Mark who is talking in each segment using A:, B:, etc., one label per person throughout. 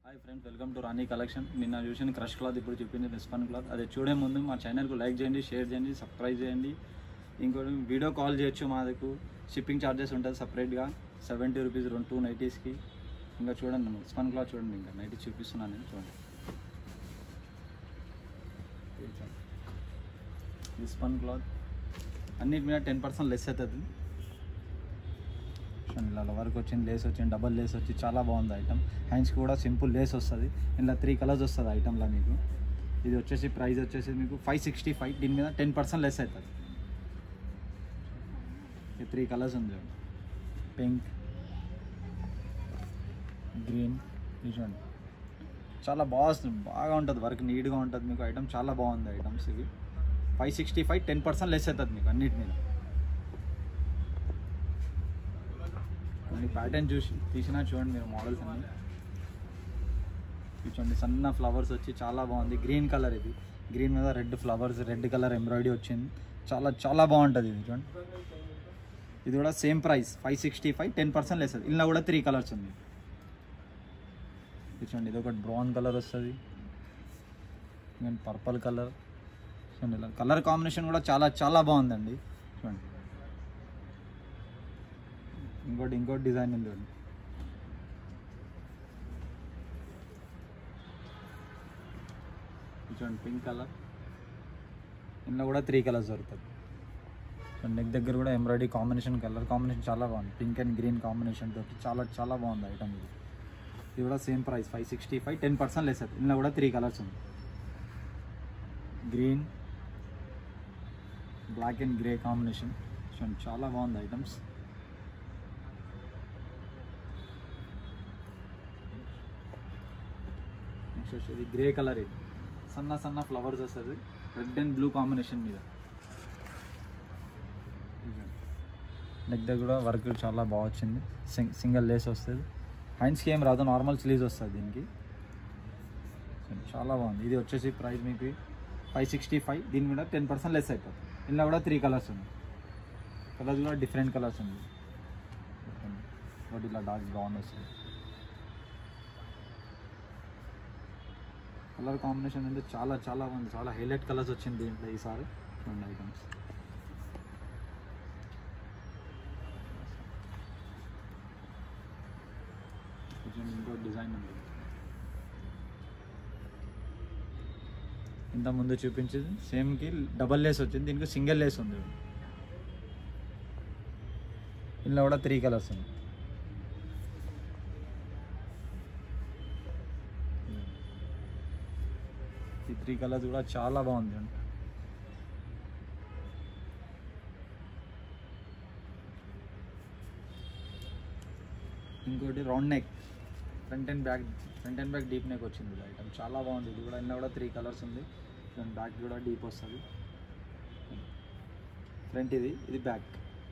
A: Hi friends welcome to Rani collection నిన్న చూసిన crush cloth ఇప్పుడు చెప్పింది రెస్పాన్ క్లాత్ అది చూడే ముందు మా ఛానల్కు లైక్ చేయండి షేర్ చేయండి సబ్స్క్రైబ్ చేయండి ఇంకోటి వీడియో కాల్ చేయొచ్చు మాకు షిప్పింగ్ ఛార్జెస్ ఉంటుంది సపరేట్గా సెవెంటీ రూపీస్ రెండు టూ నైటీస్కి ఇంకా చూడండి రెస్పాన్ క్లాత్ చూడండి ఇంకా నైటీ చూపిస్తున్నాను నేను చూడండి రెస్పాన్ క్లాత్ అన్నిటి మీద టెన్ పర్సెంట్ లెస్ అవుతుంది చూడండి ఇలా వరకు వచ్చింది లేస్ వచ్చింది డబల్ లేస్ వచ్చి చాలా బాగుంది ఐటమ్ హ్యాండ్స్కి కూడా సింపుల్ లేస్ వస్తుంది ఇలా త్రీ కలర్స్ వస్తుంది ఐటమ్లో మీకు ఇది వచ్చేసి ప్రైస్ వచ్చేసి మీకు ఫైవ్ సిక్స్టీ ఫైవ్ దీని మీద టెన్ పర్సెంట్ లెస్ అవుతుంది ఈ త్రీ కలర్స్ ఉంది చూడండి పింక్ గ్రీన్ ఇది చూడండి చాలా బాగా వస్తుంది బాగా ఉంటుంది వర్క్ నీట్గా ఉంటుంది మీకు ఐటమ్ చాలా బాగుంది ఐటమ్స్ ఇవి five sixty five ten percent less అవుతుంది మీకు అన్నిటి మీద కొన్ని ప్యాటర్న్ చూసి తీసినా చూడండి మీరు మోడల్స్ అన్ని ఇది చూడండి సన్న ఫ్లవర్స్ వచ్చి చాలా బాగుంది గ్రీన్ కలర్ ఇది గ్రీన్ మీద red flowers red colour embroidery వచ్చింది చాలా చాలా బాగుంటుంది ఇది చూడండి ఇది కూడా same price five sixty five ten percent లేదు ఇలా కూడా త్రీ కలర్స్ ఉంది ఇది చూడండి ఇది ఒకటి బ్రౌన్ కలర్ వస్తుంది ఇంకోటి పర్పల్ కలర్ చూడండి ఇలా కలర్ కాంబినేషన్ కూడా చాలా చాలా బాగుందండి చూడండి ఇంకోటి ఇంకోటి డిజైన్ ఉంది చూడండి ఇది చూడండి పింక్ కలర్ ఇందులో కూడా త్రీ కలర్స్ దొరుకుతుంది సో నెక్ దగ్గర కూడా ఎంబ్రాయిడరీ కాంబినేషన్ కలర్ కాంబినేషన్ చాలా బాగుంది పింక్ అండ్ గ్రీన్ కాంబినేషన్ తోటి చాలా చాలా బాగుంది ఐటమ్ ఇది ఇది కూడా same price five sixty five ten percent less అవుతుంది ఇందులో కూడా త్రీ కలర్స్ ఉంది green black and grey combination చూడండి చాలా బాగుంది ఐటమ్స్ నెక్స్ట్ వచ్చేది గ్రే కలర్ ఇది సన్న సన్న ఫ్లవర్స్ వస్తుంది రెడ్ అండ్ బ్లూ కాంబినేషన్ మీద నెక్ దగ్గర కూడా వర్క్ చాలా బాగా వచ్చింది సింగ్ సింగిల్ లేస్ వస్తుంది హ్యాండ్స్కి ఏం రాదు నార్మల్ స్లీవ్స్ వస్తుంది దీనికి చాలా బాగుంది ఇది వచ్చేసి ప్రైస్ మీకు ఫైవ్ సిక్స్టీ ఫైవ్ దీని మీద టెన్ పర్సెంట్ లెస్ అయిపోతుంది ఇందులో కూడా త్రీ కలర్స్ ఉంది కలర్స్ కూడా డిఫరెంట్ కలర్స్ ఉంది ఒకటి ఇలా డార్క్ బ్రౌన్ వస్తుంది కలర్ కాంబినేషన్ అంటే చాలా చాలా బాగుంది చాలా హైలైట్ కలర్స్ వచ్చింది దీంట్లో ఈసారి చూడండి ఐటమ్స్ కొంచెం ఇంకో డిజైన్ ఉంది ఇంత ముందు చూపించింది సేమ్కి డబల్ లేస్ వచ్చింది దీనికి సింగిల్ లేస్ ఉంది ఇందులో కూడా త్రీ కలర్స్ ఉంది ఈ త్రీ కలర్స్ కూడా చాలా బాగుంది అండి ఇంకోటి round neck front and back front and back deep neck వచ్చింది ఇది ఐటమ్ చాలా బాగుంది ఇది కూడా ఇందులో కూడా త్రీ కలర్స్ ఉంది దాని బ్యాక్ కూడా డీప్ వస్తుంది ఫ్రంట్ ఇది ఇది బ్యాక్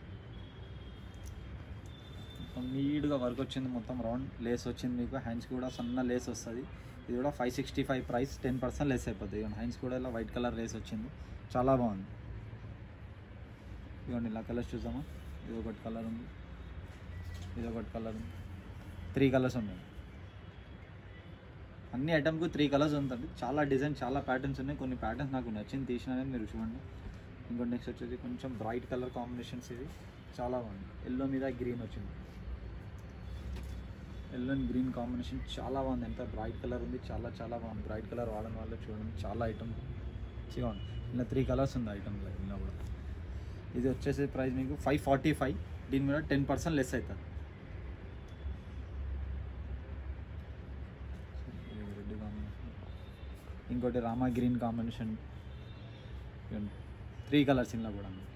A: మొత్తం నీట్గా వర్క్ వచ్చింది మొత్తం రౌండ్ లేస్ వచ్చింది మీకు హ్యాండ్స్ కూడా సన్న లేస్ వస్తుంది ఇది కూడా five sixty five price ten percent less అయిపోతుంది ఇవన్నీ హ్యాండ్స్ కూడా ఇలా వైట్ కలర్ లేస్ వచ్చింది చాలా బాగుంది ఇవ్వండి ఇలా కలర్స్ చూద్దామా ఇది ఒకటి కలర్ ఉంది ఇది ఒకటి కలర్ ఉంది త్రీ కలర్స్ ఉన్నాయి అన్ని ఐటమ్కి త్రీ కలర్స్ ఉంటుంది చాలా డిజైన్ చాలా ప్యాటర్న్స్ ఉన్నాయి కొన్ని ప్యాటర్న్స్ నాకు నచ్చింది తీసినా మీరు చూడండి ఇంకోటి నెక్స్ట్ వచ్చేసి కొంచెం బ్రైట్ కలర్ కాంబినేషన్స్ ఇవి చాలా బాగుంది ఎల్లో మీద గ్రీన్ వచ్చింది ఎల్లో అండ్ గ్రీన్ కాంబినేషన్ చాలా బాగుంది ఎంత బ్రైట్ కలర్ ఉంది చాలా చాలా బాగుంది బ్రైట్ కలర్ వాడడం వల్ల చూడండి చాలా ఐటమ్ మంచిగా ఉంది ఇలా త్రీ కలర్స్ ఉంది ఐటమ్లో ఇలా కూడా ఇది వచ్చేసి ప్రైస్ మీకు ఫైవ్ ఫార్టీ ఫైవ్ దీని మీద టెన్ పర్సెంట్ లెస్ అవుతుంది రెడ్ కాంబినేషన్ ఇంకోటి Rama green combination three colours ఇందులో కూడా ఉంది.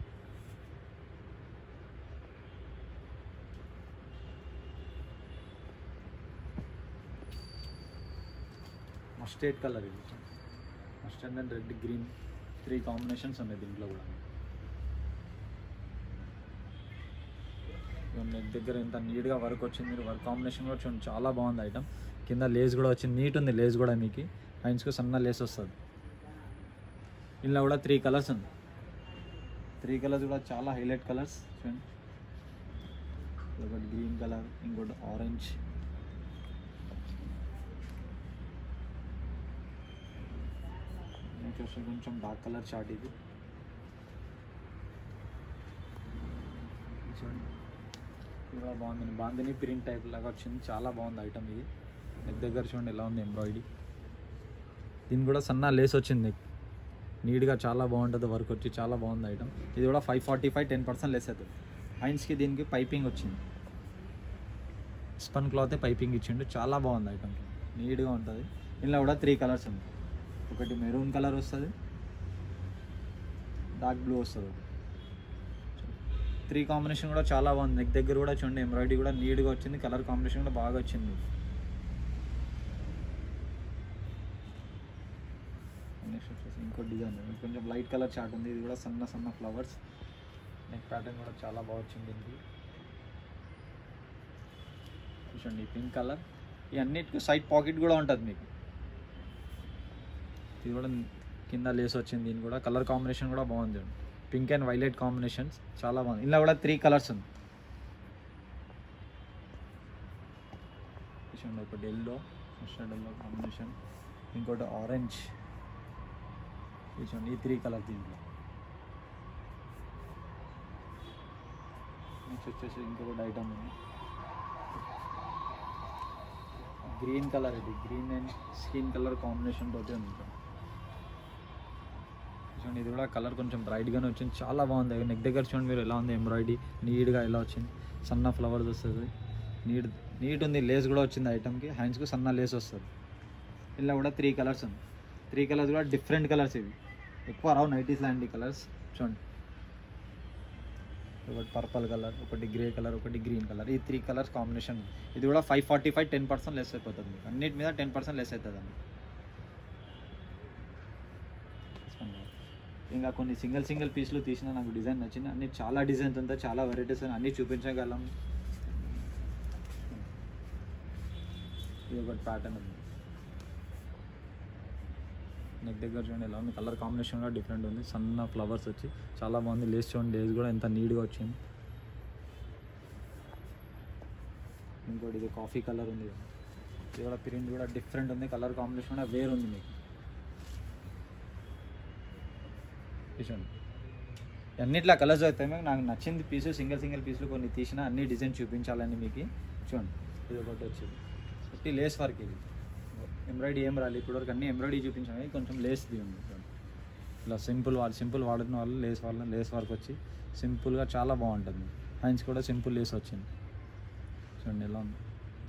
A: మస్టర్డ్ కలర్ ఇది mustard and red green three combinations ఉన్నాయి దీంట్లో కూడా నెక్ దగ్గర ఎంత నీట్గా వర్క్ వచ్చింది మీరు వర్క్ కాంబినేషన్ కూడా చూడండి చాలా బాగుంది ఐటమ్ కింద లేస్ కూడా వచ్చింది నీట్ ఉంది లేస్ కూడా మీకు హ్యాండ్స్కి సన్న లేస్ వస్తుంది ఇందులో కూడా త్రీ కలర్స్ ఉంది త్రీ కలర్స్ కూడా చాలా హైలైట్ కలర్స్ చూడండి ఒకటి గ్రీన్ కలర్ ఇంకోటి ఆరెంజ్ నెక్స్ట్ వచ్చి కొంచెం డార్క్ కలర్ షార్ట్ ఇది చూడండి ఇది కూడా బాగుంది బాందిని ప్రింట్ టైప్ లాగా వచ్చింది చాలా బాగుంది ఐటమ్ ఇది నెక్ దగ్గర చూడండి ఎలా ఉంది ఎంబ్రాయిడరీ దీని కూడా సన్న లేస్ వచ్చింది నీట్గా చాలా బాగుంటుంది వర్క్ వచ్చి చాలా బాగుంది ఐటమ్ ఇది కూడా five forty five ten percent less అవుతుంది హైన్స్కి దీనికి పైపింగ్ వచ్చింది స్పన్ క్లాత్ పైపింగ్ ఇచ్చిండు చాలా బాగుంది ఐటమ్ నీట్గా ఉంటుంది ఇందులో కూడా త్రీ కలర్స్ ఉంది ఒకటి మెరూన్ కలర్ వస్తుంది డార్క్ బ్లూ వస్తుంది త్రీ కాంబినేషన్ కూడా చాలా బాగుంది నెక్ దగ్గర కూడా చూడండి ఎంబ్రాయిడరీ కూడా నీట్గా వచ్చింది కలర్ కాంబినేషన్ కూడా బాగా వచ్చింది నెక్స్ట్ వచ్చేసి ఇంకో డిజైన్ కొంచెం లైట్ కలర్ చాట్ ఉంది ఇది కూడా సన్న సన్న ఫ్లవర్స్ నెక్ ప్యాటర్న్ కూడా చాలా బాగా వచ్చింది దీనికి చూడండి పింక్ కలర్ ఈ అన్నిటికీ సైడ్ పాకెట్ కూడా ఉంటుంది మీకు ఇది కూడా కింద లేస్ వచ్చింది దీని కూడా కలర్ కాంబినేషన్ కూడా బాగుంది చూడండి పింక్ అండ్ వైలెట్ కాంబినేషన్స్ చాలా బాగుంది ఇలా కూడా త్రీ కలర్స్ ఉంది చూడండి ఒకటి ఎల్లో మస్టర్డ్ ఎల్లో కాంబినేషన్ ఇంకోటి ఆరెంజ్ చూడండి ఈ త్రీ కలర్ దీంట్లో నెక్స్ట్ వచ్చేసి ఇంకొకటి ఐటమ్ ఉంది గ్రీన్ కలర్ ఇది green and skin colour combination తోటి ఉంది చూడండి ఇది కూడా కలర్ కొంచెం బ్రైట్గానే వచ్చింది చాలా బాగుంది నెక్ దగ్గర చూడండి మీరు ఎలా ఉంది ఎంబ్రాయిడరీ నీట్గా ఎలా వచ్చింది సన్న ఫ్లవర్స్ వస్తుంది నీట్ నీట్ ఉంది లేస్ కూడా వచ్చింది ఐటమ్కి హ్యాండ్స్కి సన్న లేస్ వస్తుంది ఇలా కూడా త్రీ కలర్స్ ఉంది త్రీ కలర్స్ కూడా డిఫరెంట్ కలర్స్ ఇవి ఎక్కువ రావు నైటీస్ లాంటి కలర్స్ చూడండి ఒకటి పర్పల్ కలర్ ఒకటి గ్రే కలర్ ఒకటి గ్రీన్ కలర్ ఈ త్రీ కలర్స్ కాంబినేషన్ ఇది కూడా five forty five ten percent less అయిపోతుంది మీకు అన్నిటి మీద టెన్ పర్సెంట్ లెస్ అవుతుంది అండి ఇంకా కొన్ని సింగిల్ సింగిల్ పీస్లు తీసిన నాకు డిజైన్ నచ్చింది అన్ని చాలా డిజైన్స్ ఉంటాయి చాలా వెరైటీస్ అన్ని చూపించగలం ఇది ఒకటి ప్యాటర్న్ ఉంది నెక్ దగ్గర చూడండి ఎలా ఉంది కలర్ కాంబినేషన్ కూడా డిఫరెంట్ ఉంది సన్న ఫ్లవర్స్ వచ్చి చాలా బాగుంది లేస్ చూడండి లేస్ కూడా ఎంత నీట్గా వచ్చింది ఇంకోటి ఇది కాఫీ కలర్ ఉంది ఇది కూడా ప్రింట్ కూడా డిఫరెంట్ ఉంది కలర్ కాంబినేషన్ కూడా వేరు ఉంది మీకు ఇది చూడండి అన్నిట్లా కలర్స్ అవుతాయి మీకు నాకు నచ్చింది పీసు సింగిల్ సింగిల్ పీసులు కొన్ని తీసిన అన్ని డిజైన్ చూపించాలని మీకు చూడండి ఇది ఒకటి వచ్చింది ఫిఫ్టీ లేస్ వర్క్ ఇది ఎంబ్రాయిడరీ ఏం రాలి ఇప్పటివరకు అన్ని ఎంబ్రాయిడరీ చూపించాము ఇది కొంచెం లేస్ ఉంది చూడండి ఇలా సింపుల్ వాళ్ళు సింపుల్ వాడుతున్న వాళ్ళు లేస్ వాళ్ళ లేస్ వర్క్ వచ్చి సింపుల్గా చాలా బాగుంటుంది హ్యాండ్స్ కూడా సింపుల్ లేస్ వచ్చింది చూడండి ఎలా ఉంది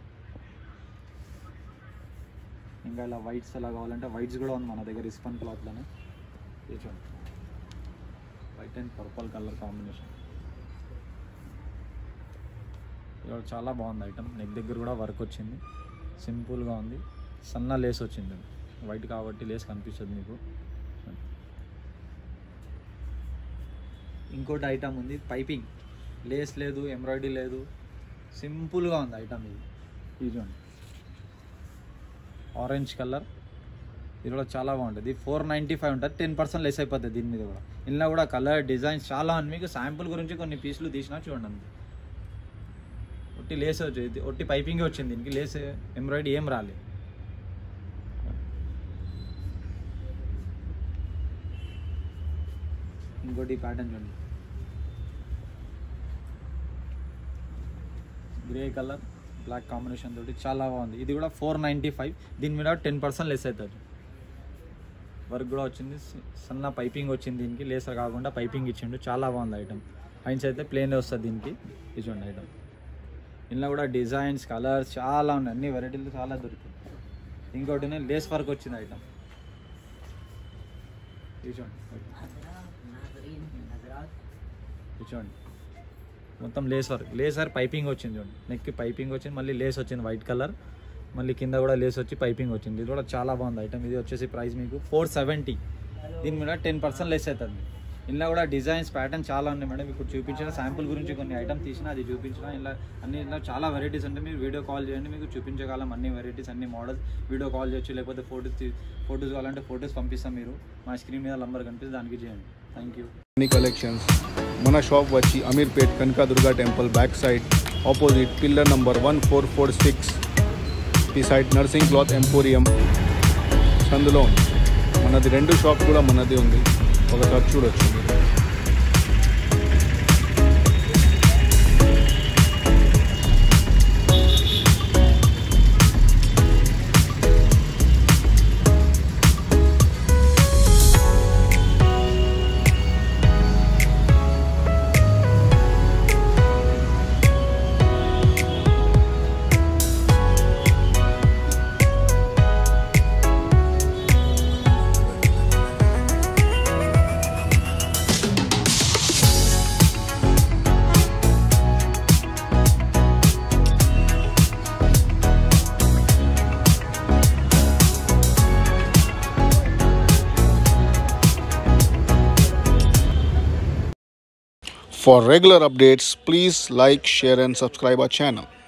A: ఇంకా ఇలా వైట్స్ ఎలా కావాలంటే వైట్స్ కూడా ఉంది మన దగ్గర ఇస్పన్ క్లాత్లోనే ఇది చూడండి white and purple colour combination ఇవాళ చాలా బాగుంది ఐటమ్ నెక్ దగ్గర కూడా వర్క్ వచ్చింది సింపుల్గా ఉంది సన్న లేస్ వచ్చింది వైట్ కాబట్టి లేస్ కనిపిస్తుంది మీకు ఇంకోటి ఐటమ్ ఉంది పైపింగ్ లేస్ లేదు ఎంబ్రాయిడరీ లేదు సింపుల్గా ఉంది ఐటమ్ ఇది ఇది చూడండి ఆరెంజ్ కలర్ ఇది కూడా చాలా బాగుంటుంది ఫోర్ నైంటీ ఫైవ్ ఉంటుంది టెన్ పర్సెంట్ లెస్ అయిపోతుంది దీని మీద కూడా ఇందులో కూడా కలర్ డిజైన్స్ చాలా ఉంది మీకు శాంపుల్ గురించి కొన్ని పీసులు తీసినా చూడండి అంతే ఒట్టి లేస్ వచ్చి ఒట్టి పైపింగ్ వచ్చింది దీనికి లేస్ ఎంబ్రాయిడరీ ఏం రాలేదు ఇంకోటి ప్యాటర్న్ చూడండి గ్రే కలర్ బ్లాక్ కాంబినేషన్ తోటి చాలా బాగుంది ఇది కూడా ఫోర్ నైంటీ ఫైవ్ దీని మీద టెన్ పర్సెంట్ లెస్ అవుతుంది వర్క్ కూడా వచ్చింది స- సన్న పైపింగ్ వచ్చింది దీనికి లేసర్ కాకుండా పైపింగ్ ఇచ్చిండు చాలా బాగుంది ఐటమ్ హైన్స్ అయితే ప్లేన్ వస్తుంది దీనికి ఇది చూడండి ఐటమ్ ఇందులో కూడా డిజైన్స్ కలర్స్ చాలా ఉన్నాయి అన్ని వెరైటీలు చాలా దొరుకుతాయి ఇంకోటి లేస్ వర్క్ వచ్చింది ఐటమ్ ఇది చూడండి ఇది చూడండి మొత్తం లేసర్ లేసర్ పైపింగ్ వచ్చింది చూడండి నెక్కి పైపింగ్ వచ్చింది మళ్ళీ లేస్ వచ్చింది వైట్ కలర్ మళ్ళీ కింద కూడా లేస్ వచ్చి పైపింగ్ వచ్చింది ఇది కూడా చాలా బాగుంది ఐటమ్ ఇది వచ్చేసి ప్రైస్ మీకు ఫోర్ సెవెంటీ దీని మీద టెన్ పర్సెంట్ లెస్ అవుతుంది ఇందులో కూడా డిజైన్స్ ప్యాటర్న్ చాలా ఉన్నాయి మేడం ఇప్పుడు చూపించిన శాంపుల్ గురించి కొన్ని ఐటమ్ తీసిన అది చూపించిన ఇలా అన్ని ఇలా చాలా వెరైటీస్ ఉంటాయి మీరు వీడియో కాల్ చేయండి మీకు చూపించగలం అన్ని వెరైటీస్ అన్ని మోడల్స్ వీడియో కాల్ చేయొచ్చు లేకపోతే ఫోటోస్ ఫోటోస్ కావాలంటే ఫోటోస్ పంపిస్తాం మీరు మా స్క్రీన్ మీద నంబర్ కనిపిస్తే దానికి చేయండి థ్యాంక్ యూ
B: అన్ని కలెక్షన్స్ మన షాప్ వచ్చి Ameerpet Kanakadurga temple back side opposite pillar number one four four six ఈ సైడ్ నర్సింగ్ క్లాత్ ఎంపోరియం సందులో ఉంది. మనది రెండు షాప్ కూడా మనది ఉంది ఒకసారి చూడొచ్చు మీరు For regular updates, please like, share, and subscribe our channel.